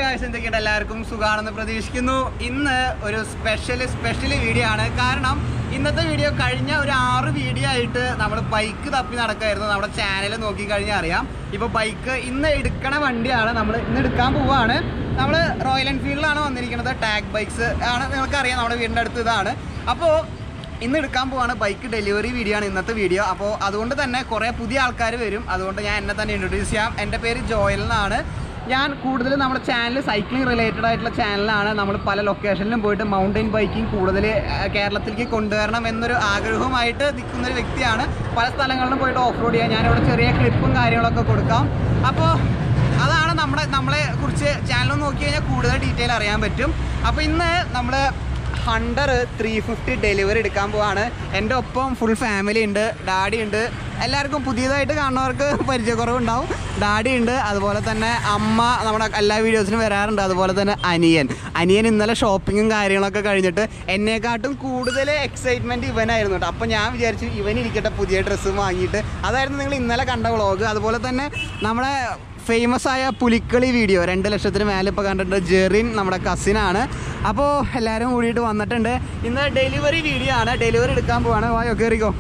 Guys എന്തൊക്കെയുണ്ട് എല്ലാവർക്കും സുഖാണെന്ന് പ്രതീക്ഷിക്കുന്നു ഇന്ന് ഒരു സ്പെഷ്യൽ സ്പെഷ്യൽ വീഡിയോ ആണ് കാരണം ഇന്നത്തെ വീഡിയോ കഴിഞ്ഞ ഒരു ആറ് വീഡിയോ ആയിട്ട് നമ്മൾ ബൈക്ക് തപ്പി നടക്കായിരുന്നു നമ്മുടെ ചാനൽ നോക്കി കഴിഞ്ഞാൽ അറിയാം ഇപ്പോൾ ബൈക്ക് ഇന്ന് എടുക്കണ വണ്ടിയാണ് നമ്മൾ ഇന്ന് എടുക്കാൻ പോവാണ് നമ്മൾ റോയൽ എൻഫീൽഡിലാണ് വന്നിരിക്കുന്നത് ടാഗ് ബൈക്സ് ആണ് നിങ്ങൾക്കറിയാം നമ്മുടെ വീടിൻ്റെ അടുത്ത് ഇതാണ് അപ്പോൾ ഇന്ന് എടുക്കാൻ പോവാണ് ബൈക്ക് ഡെലിവറി വീഡിയോ ആണ് ഇന്നത്തെ വീഡിയോ അപ്പോൾ അതുകൊണ്ട് തന്നെ കുറേ പുതിയ ആൾക്കാർ വരും അതുകൊണ്ട് ഞാൻ എന്നെ തന്നെ ഇൻട്രൊഡ്യൂസ് ചെയ്യാം എൻ്റെ പേര് ജോയൽ എന്നാണ് ഞാൻ കൂടുതൽ നമ്മുടെ ചാനൽ സൈക്ലിംഗ് റിലേറ്റഡ് ആയിട്ടുള്ള ചാനലാണ് നമ്മൾ പല ലൊക്കേഷനിലും പോയിട്ട് മൗണ്ടൻ ബൈക്കിംഗ് കൂടുതൽ കേരളത്തിലേക്ക് കൊണ്ടുവരണം എന്നൊരു ആഗ്രഹവുമായിട്ട് നിൽക്കുന്ന ഒരു വ്യക്തിയാണ് പല സ്ഥലങ്ങളിലും പോയിട്ട് ഓഫ് റോഡ് ചെയ്യാൻ ഞാനിവിടെ ചെറിയ ക്ലിപ്പും കാര്യങ്ങളൊക്കെ കൊടുക്കാം അപ്പോൾ അതാണ് നമ്മുടെ നമ്മളെ കുറിച്ച് ചാനൽ നോക്കി കഴിഞ്ഞാൽ കൂടുതൽ ഡീറ്റെയിൽ അറിയാൻ പറ്റും അപ്പോൾ ഇന്ന് നമ്മൾ ഹണ്ടർ ത്രീ ഫിഫ്റ്റി ഡെലിവറി എടുക്കാൻ പോവാണ് എൻ്റെ ഒപ്പം ഫുൾ ഫാമിലി ഉണ്ട് ഡാഡി ഉണ്ട് എല്ലാവർക്കും പുതിയതായിട്ട് കാണുന്നവർക്ക് പരിചയക്കുറവുണ്ടാവും ഡാഡി ഉണ്ട് അതുപോലെ തന്നെ അമ്മ നമ്മുടെ എല്ലാ വീഡിയോസിനും വരാറുണ്ട് അതുപോലെ തന്നെ അനിയൻ അനിയൻ ഇന്നലെ ഷോപ്പിങ്ങും കാര്യങ്ങളൊക്കെ കഴിഞ്ഞിട്ട് എന്നെക്കാട്ടും കൂടുതൽ എക്സൈറ്റ്മെൻറ്റ് ഇവനായിരുന്നു കേട്ടോ അപ്പോൾ ഞാൻ വിചാരിച്ചു ഇവൻ ഇരിക്കട്ടെ പുതിയ ഡ്രസ്സും വാങ്ങിയിട്ട് അതായിരുന്നു നിങ്ങൾ ഇന്നലെ കണ്ട വ്ളോഗ് അതുപോലെ തന്നെ നമ്മുടെ ഫേമസ് ആയ പുലിക്കളി വീഡിയോ രണ്ട് ലക്ഷത്തിന് മേലെ ഇപ്പോൾ കണ്ടിട്ടുണ്ട് ജെറിൻ നമ്മുടെ കസിനാണ് അപ്പോൾ എല്ലാവരും കൂടിയിട്ട് വന്നിട്ടുണ്ട് ഇന്ന് ഡെലിവറി വീഡിയോ ആണ് ഡെലിവറി എടുക്കാൻ പോവാണ് വായോ കയറിക്കോ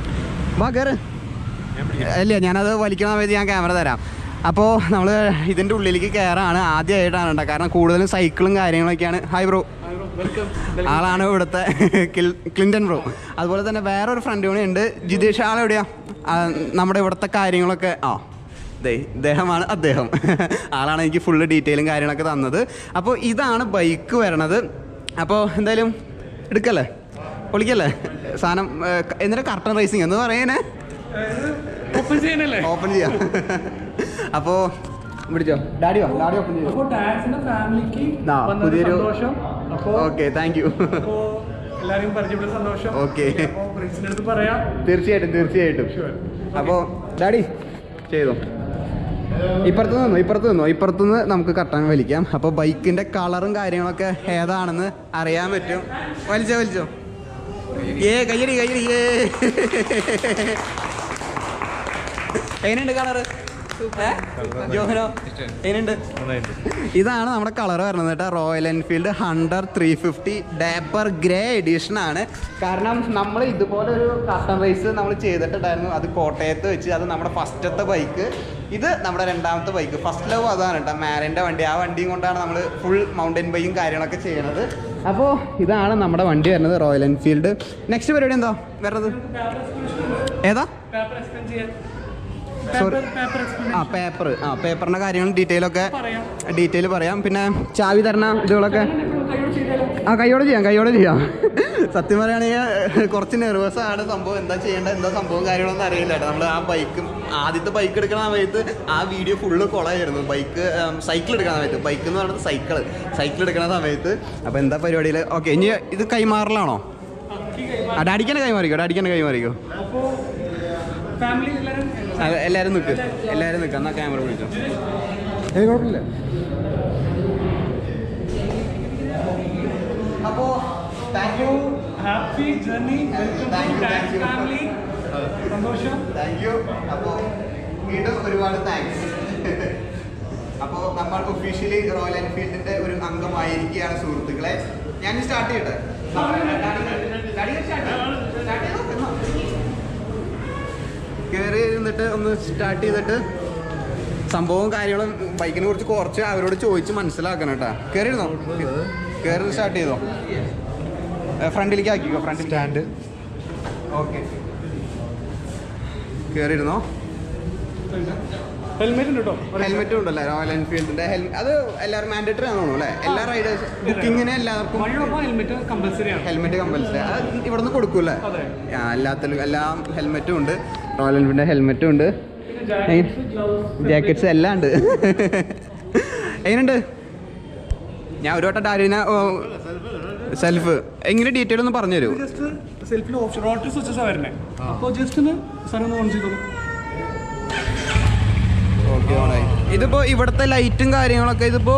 വാ കയറ് അല്ല ഞാനത് വലിക്കണ സമയത്ത് ഞാൻ ക്യാമറ തരാം അപ്പോൾ നമ്മൾ ഇതിൻ്റെ ഉള്ളിലേക്ക് കയറാണ് ആദ്യമായിട്ടാണ് കേട്ടോ കാരണം കൂടുതലും സൈക്കിളും കാര്യങ്ങളൊക്കെയാണ് ഹായ് ബ്രോ ആളാണ് ഇവിടുത്തെ കിൽ- ക്ലിൻറ്റൺ ബ്രോ അതുപോലെ തന്നെ വേറൊരു ഫ്രണ്ട് കൂടി ഉണ്ട് ജിതേഷ് ആളെവിടെയാ ആ, നമ്മുടെ ഇവിടുത്തെ കാര്യങ്ങളൊക്കെ ആ ദേ ഇദ്ദേഹമാണ് അദ്ദേഹം ആളാണ് എനിക്ക് ഫുള്ള് ഡീറ്റെയിലും കാര്യങ്ങളൊക്കെ തന്നത് അപ്പോൾ ഇതാണ് ബൈക്ക് വരണത് അപ്പോൾ എന്തായാലും എടുക്കല്ലേ പൊളിക്കല്ലേ സാധനം ഏ, എന്നിട്ട് കർട്ടൺ റേസിങ് എന്ന് പറയണേ ഓപ്പൺ ചെയ്യാനല്ലേ ഓപ്പൺ ചെയ്യാം അപ്പോൾ പിടിച്ചോ ഡാഡി വാ ഡാഡി ഓപ്പൺ ചെയ്തു അപ്പോ ടാക്സിന്റെ ഫാമിലിക്ക് ആ, വന്നത് പുതിയൊരു- സന്തോഷം അപ്പോ ഓക്കെ താങ്ക് യു അപ്പോ എല്ലാരെയും പരിചയപ്പെട്ട സന്തോഷം Okay. അപ്പോ ഫ്രണ്ട്സിന്റെ അടുത്ത് പറയാം തീർച്ചയായിട്ടും തീർച്ചയായിട്ടും Sure. അപ്പോൾ ഡാഡി ചെയ്തോ ഇപ്പുറത്ത് നിന്നോ ഇപ്പുറത്ത് നിന്നോ ഇപ്പുറത്ത് നിന്ന് നമുക്ക് കട്ടാൻ വലിക്കാം അപ്പോൾ ബൈക്കിൻ്റെ കളറും കാര്യങ്ങളൊക്കെ ഏതാണെന്ന് അറിയാൻ പറ്റും വലിച്ചോ വലിച്ചോ ഏ കയ്യടി കയ്യടി ഏ എങ്ങനെയുണ്ട് കളറ് ജോഹനോ എങ്ങനെയുണ്ട് ഇതാണ് നമ്മുടെ കളർ വരുന്നത് കേട്ടോ Royal Enfield Hunter three fifty Dapper grey edition ആണ് കാരണം നമ്മൾ ഇതുപോലെ ഒരു കസ്റ്റം റേസ് നമ്മൾ ചെയ്തിട്ടുണ്ടായിരുന്നു അത് കോട്ടയത്ത് വെച്ച് അത് നമ്മുടെ ഫസ്റ്റത്തെ ബൈക്ക് ഇത് നമ്മുടെ രണ്ടാമത്തെ ബൈക്ക് ഫസ്റ്റ് ലവ് അതാണ് കേട്ടോ മാരിൻ്റെ വണ്ടി ആ വണ്ടിയും കൊണ്ടാണ് നമ്മൾ ഫുൾ മൗണ്ടൻ ബൈക്കും കാര്യങ്ങളൊക്കെ ചെയ്യുന്നത് അപ്പോൾ ഇതാണ് നമ്മുടെ വണ്ടി വരുന്നത് റോയൽ എൻഫീൽഡ് നെക്സ്റ്റ് പരിപാടി എന്താ വരുന്നത് ഏതാ പേപ്പർ എക്സ്പ്ലെയിൻ ചെയ്യാൻ Sorry. പേപ്പർ പേപ്പർ എക്സ്പ്ലെയിൻ ആ പേപ്പർ ആ പേപ്പറിൻ്റെ കാര്യങ്ങളും ഡീറ്റെയിൽ ഒക്കെ പറയാം ഡീറ്റെയിൽ പറയാം പിന്നെ ചാവി തരണ ഇതുകളൊക്കെ കൈയോട് ചെയ്താലോ ആ കൈയോടെ ചെയ്യാം കൈയോടെ ചെയ്യാം സത്യം പറയുകയാണെങ്കിൽ കുറച്ച് നെർവസ് ആണ് സംഭവം എന്താ ചെയ്യേണ്ടത് എന്താ സംഭവം കാര്യങ്ങളൊന്നും അറിയില്ല കേട്ടോ നമ്മൾ ആ ബൈക്ക് ആദ്യത്തെ ബൈക്ക് എടുക്കുന്ന സമയത്ത് ആ വീഡിയോ ഫുള്ള് കുളമായിരുന്നു ബൈക്ക് സൈക്കിൾ എടുക്കുന്ന സമയത്ത് ബൈക്ക് എന്ന് പറയുന്നത് സൈക്കിൾ സൈക്കിൾ എടുക്കുന്ന സമയത്ത് അപ്പോൾ എന്താ പരിപാടിയിൽ ഓക്കെ ഇനി ഇത് കൈമാറലാണോ ആ ഡാഡിക്കന്നെ കൈമാറിക്കോ ഡാഡിക്കന്നെ കൈമാറിക്കോ അപ്പോ ഫാമിലി എല്ലാരും ആ, എല്ലാവരും നിൽക്ക് എല്ലാവരും നിൽക്കാം എന്നാൽ ക്യാമറ പിടിച്ചോ ഏ കുഴപ്പമില്ല അപ്പോൾ thank you happy journey welcome Thank to you, thank ടാക്സ് you. ഫാമിലി സന്തോഷം താങ്ക് യു അപ്പോൾ വീണ്ടും ഒരുപാട് താങ്ക്സ് അപ്പോൾ നമ്മൾ ഒഫീഷ്യലി റോയൽ എൻഫീൽഡിന്റെ ഒരു അംഗമായിരിക്കുകയാണ് സുഹൃത്തുക്കളെ ഞാൻ സ്റ്റാർട്ട് ചെയ്യട്ടെ കയറി ഇരുന്നിട്ട് ഒന്ന് സ്റ്റാർട്ട് ചെയ്തിട്ട് സംഭവവും കാര്യങ്ങളും ബൈക്കിനെ കുറിച്ച് കുറച്ച് അവരോട് ചോദിച്ച് മനസ്സിലാക്കണം കേട്ടാ കയറിയിരുന്നോ കയറി സ്റ്റാർട്ട് ചെയ്തോ ഫ്രണ്ടിലേക്ക് ആക്കിക്കോ ഫ്രണ്ട് സ്റ്റാൻഡ് ഓക്കെ കയറിയിരുന്നോ ഹെൽമെറ്റ് ഉണ്ട് കേട്ടോ ഹെൽമെറ്റും ഉണ്ടല്ലേ റോയൽ എൻഫീൽഡിന്റെ ഹെൽമെറ്റ് അത് എല്ലാവരും മാൻഡേറ്ററി ആണോ അല്ലേ എല്ലാ റൈഡേഴ്സ് ബുക്കിങ്ങിന് എല്ലാവർക്കും വഴിയോടൊപ്പം ഹെൽമെറ്റ് കമ്പൽസറി ആണ് ഹെൽമെറ്റ് കമ്പൽസറി അത് ഇവിടെ നിന്ന് കൊടുക്കൂല്ലേ അതെ ആ എല്ലാത്തിലും എല്ലാ ഹെൽമെറ്റും ഉണ്ട് റോയൽ എൻഫീൽഡിന്റെ ഹെൽമെറ്റും ഉണ്ട് പിന്നെ ജാക്കറ്റ്സ് ഗ്ലൗസ് ജാക്കറ്റ്സ് എല്ലാം ഉണ്ട് എങ്ങനെയുണ്ട് ഞാൻ ഒരു വട്ടം ഡാരിന സെൽഫ് എങ്ങനെ ഡീറ്റെയിൽ ഒന്ന് പറഞ്ഞു തരൂ ജസ്റ്റ് സെൽഫിൽ ഓപ്ഷൻ റോട്ടറി സ്വിച്ചസ് വരുന്നത് അപ്പോൾ ജസ്റ്റ് ഒന്ന് സാർ ഒന്ന് ഓൺ ചെയ്തോളൂ ഇതിപ്പോ ഇവിടുത്തെ ലൈറ്റും കാര്യങ്ങളൊക്കെ ഇതിപ്പോ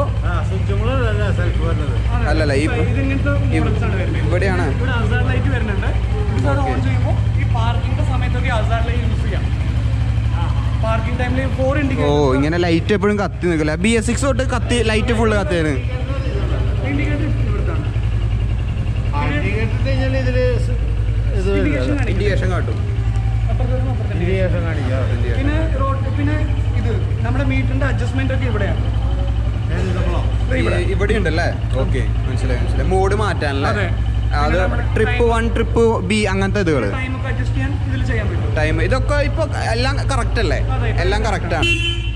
അല്ലല്ല ഈ ഇത് ഇങ്ങനത്തെ models ആണ് വരുന്നത് ഇവിടെയാണ് ഇവിടെ അസാർ ലൈറ്റ് വരുന്നുണ്ട് ഇത് സാർ ഓൺ ചെയ്യുമ്പോൾ ഈ പാർക്കിങ്ങിന്റെ സമയത്തൊക്കെ അസാർ ലൈറ്റ് യൂസ് ചെയ്യാം പാർക്കിംഗ് ടൈമിൽ ഫോർ ഓ ഇൻഡിക്കേറ്റർ ഇങ്ങനെ ലൈറ്റ് എപ്പോഴും കത്തി നിൽക്കില്ല ബി എസ് സിക്സ് തൊട്ട് കത്തി ലൈറ്റ് ഫുള്ള് കത്തിയാണ് ഇൻഡിക്കേറ്റർ ഇവിടുത്താണ് ഇതില് സ് ഇത് ഇൻഡിക്കേഷൻ കാണിക്കും ഇൻഡിക്കേഷൻ കാട്ടും അപ്പുറത്ത് വരുമ്പോൾ അപ്പുറത്ത് തന്നെ. ഇൻഡിക്കേഷൻ കാണിക്കാം പിന്നെ റോഡ് പിന്നെ ഇത് നമ്മുടെ മീറ്ററിന്റെ അഡ്ജസ്റ്റ്മെന്റ് ഒക്കെ ഇവിടെയാണ് ദേ ഇവിടെ ഇവിടെ ഉണ്ടല്ലേ ഓക്കെ മനസ്സിലായി മനസ്സിലായി മോഡ് മാറ്റാനല്ലേ അതെ. അത് പിന്നെ നമ്മുടെ ട്രിപ്പ് time- വൺ ട്രിപ്പ് ബി അങ്ങനത്തെ ഇതുകൾ ടൈം ഒക്കെ അഡ്ജസ്റ്റ് ചെയ്യാൻ ഇതിൽ ചെയ്യാൻ പറ്റും ടൈം ഇതൊക്കെ ഇപ്പൊ എല്ലാം കറക്റ്റ് അല്ലേ അതെ. എല്ലാം കറക്റ്റ് ആണ്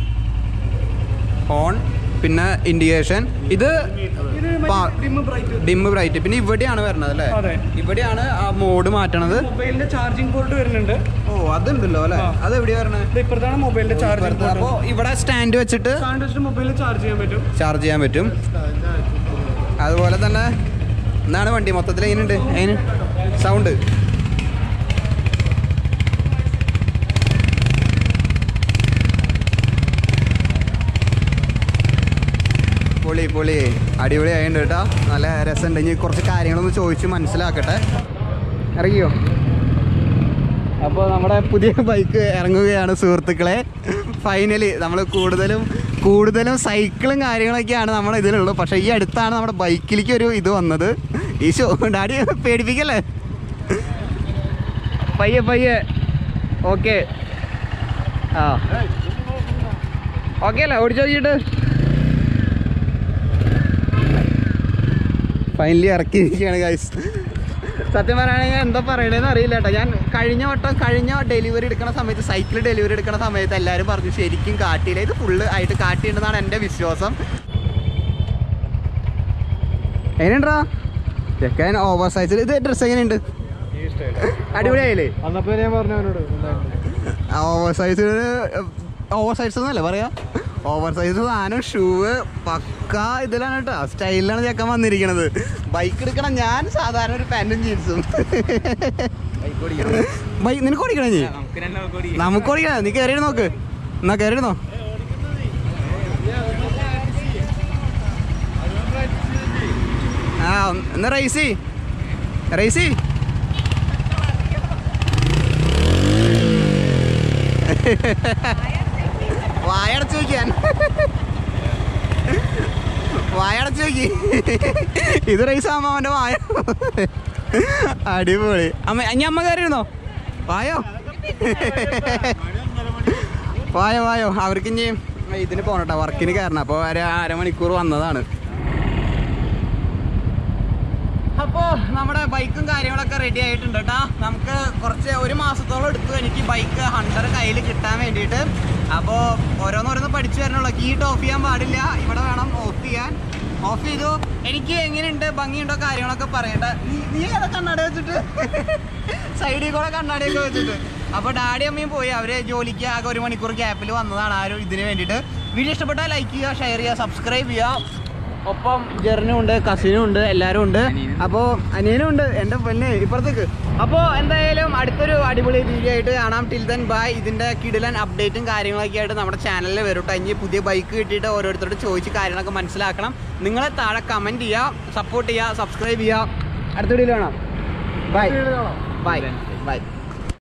ഹോൺ പിന്നെ ഇൻഡിക്കേഷൻ ഇത് ഇത് പാ- ഡിം ബ്രൈറ്റ് ഡിം ബ്രൈറ്റ് പിന്നെ ഇവിടെയാണ് വരുന്നത് അല്ലേ അതെ. ഇവിടെയാണ് ആ മോഡ് മാറ്റണത് മൊബൈലിന്റെ ചാർജിങ് പോർട്ട് വരുന്നുണ്ട് ഓ അതുണ്ടല്ലോ അല്ലേ ആ. അത് എവിടെയാ വരണത് ഇത് ഇപ്പുറത്താണ് മൊബൈലിന്റെ ചാർജിങ് അപ്പോ പോർട്ട് ഇവിടെ സ്റ്റാൻഡ് വെച്ചിട്ട് സാധനം വെച്ചിട്ട് മൊബൈലിൽ ചാർജ് ചെയ്യാൻ പറ്റും ചാർജ് ചെയ്യാൻ പറ്റും അതുപോലെ തന്നെ എന്താണ് വണ്ടി മൊത്തത്തിൽ എങ്ങനെയുണ്ട് അതിന് സൗണ്ട് പൊളി പൊളി അടിപൊളി ആയിട്ടുണ്ട് കേട്ടോ നല്ല രസമുണ്ട് ഇനി കുറച്ച് കാര്യങ്ങളൊന്ന് ചോദിച്ച് മനസ്സിലാക്കട്ടെ ഇറങ്ങിയോ അപ്പോൾ നമ്മുടെ പുതിയ ബൈക്ക് ഇറങ്ങുകയാണ് സുഹൃത്തുക്കളെ ഫൈനലി നമ്മൾ കൂടുതലും കൂടുതലും സൈക്കിളും കാര്യങ്ങളൊക്കെയാണ് നമ്മുടെ ഇതിലുള്ളത് പക്ഷേ ഈ അടുത്താണ് നമ്മുടെ ബൈക്കിലേക്ക് ഒരു ഇത് വന്നത് ഈ ഷോ ഡാഡി പേടിപ്പിക്കല്ലേ പയ്യെ പയ്യെ ഓക്കെ ആ ഓക്കെ അല്ലേ ഓടിച്ചു നോക്കിയിട്ട് ഫൈനലി ഇറക്കിയിരിക്കുകയാണ് ഗൈസ് സത്യം പറയുകയാണെങ്കിൽ എന്താ പറയണതെന്ന് അറിയില്ല കേട്ടോ ഞാൻ കഴിഞ്ഞ വട്ടം കഴിഞ്ഞ ഡെലിവറി എടുക്കുന്ന സമയത്ത് സൈക്കിൾ ഡെലിവറി എടുക്കുന്ന സമയത്ത് എല്ലാവരും പറഞ്ഞു ശരിക്കും കാട്ടിയില്ല ഇത് ഫുള്ള് ആയിട്ട് കാട്ടിയിട്ടുണ്ടെന്നാണ് എൻ്റെ വിശ്വാസം എങ്ങനെയുണ്ടാ ചെക്കൻ ഓവർ സൈസിൽ ഇത് ഡ്രസ്സ് എങ്ങനെയുണ്ട് അടിപൊളിയായില്ലേ അന്നപ്പോ ഞാൻ പറഞ്ഞു അവനോട് ഓവർ സൈസ് ഓവർ സൈസ് എന്നല്ലേ പറയാ ഓവർ സൈസ് സാധനം ഷൂവ് പക്ക ഇതിലാണ് കേട്ടോ സ്റ്റൈലിലാണ് ചെക്കൻ വന്നിരിക്കണത് ബൈക്ക് എടുക്കണം ഞാൻ സാധാരണ ഒരു പാൻറ്റും ജീൻസും ബൈക്ക് നിനക്ക് ഓടിക്കണേ നീ നമുക്ക് ഓടിക്കണം നീ കയറി നോക്ക് എന്നാ കയറിയിരുന്നോ ആ എന്നാ റൈസി റൈസി വായടച്ചു നോക്കിയാൻ വായടച്ചു നോക്കി ഇത് റൈസ് ആകുമ്പോ അവന്റെ വായ അടിപൊളി അമ്മ ഇനി അമ്മ കയറിയിരുന്നോ വായോ വായോ വായോ അവർക്ക് ഇനി ഇതിന് പോകണട്ടോ വർക്കിന് കയറണം അപ്പോൾ ഒരു അരമണിക്കൂർ വന്നതാണ് അപ്പോൾ നമ്മുടെ ബൈക്കും കാര്യങ്ങളൊക്കെ റെഡി ആയിട്ടുണ്ട് കേട്ടോ നമുക്ക് കുറച്ച് ഒരു മാസത്തോളം എടുത്തു എനിക്ക് ബൈക്ക് ഹണ്ടർ കയ്യിൽ കിട്ടാൻ വേണ്ടിയിട്ട് അപ്പോൾ ഓരോന്നോരോന്ന് പഠിച്ചു വരണുള്ളൂ കീട്ട് ഓഫ് ചെയ്യാൻ പാടില്ല ഇവിടെ വേണം ഓഫ് ചെയ്യാൻ ഓഫ് ചെയ്തു എനിക്ക് എങ്ങനെയുണ്ട് ഭംഗിയുണ്ടോ കാര്യങ്ങളൊക്കെ പറയട്ടെ നീ നീ ഏതാ കണ്ണാടി വെച്ചിട്ട് സൈഡിൽ കൂടെ കണ്ണാടിയൊക്കെ വെച്ചിട്ട് അപ്പോൾ ഡാഡി അമ്മയും പോയി അവര് ജോലിക്ക് ആകെ ഒരു മണിക്കൂർ ഗ്യാപ്പിൽ വന്നതാണ് ആ ഒരു ഇതിന് വേണ്ടിയിട്ട് വീഡിയോ ഇഷ്ടപ്പെട്ടാൽ ലൈക്ക് ചെയ്യുക ഷെയർ ചെയ്യുക സബ്സ്ക്രൈബ് ചെയ്യുക ഒപ്പം ജെറിനും ഉണ്ട് കസിനും ഉണ്ട് എല്ലാവരും ഉണ്ട് അപ്പോൾ അനിയനും ഉണ്ട് എൻ്റെ പെണ്ണ് ഇപ്പുറത്തേക്ക് അപ്പോൾ എന്തായാലും അടുത്തൊരു അടിപൊളി വീഡിയോ ആയിട്ട് കാണാം ടിൽ ദൻ ബൈ ഇതിൻ്റെ കിടിലൻ അപ്ഡേറ്റും കാര്യങ്ങളൊക്കെ ആയിട്ട് നമ്മുടെ ചാനലിൽ വരും കേട്ടോ ഇനി പുതിയ ബൈക്ക് കിട്ടിയിട്ട് ഓരോരുത്തരോട് ചോദിച്ച് കാര്യങ്ങളൊക്കെ മനസ്സിലാക്കണം നിങ്ങളെ താഴെ കമൻറ്റ് ചെയ്യുക സപ്പോർട്ട് ചെയ്യുക സബ്സ്ക്രൈബ് ചെയ്യുക അടുത്ത വീഡിയോയിൽ കാണാം ബൈ ബൈ ബൈ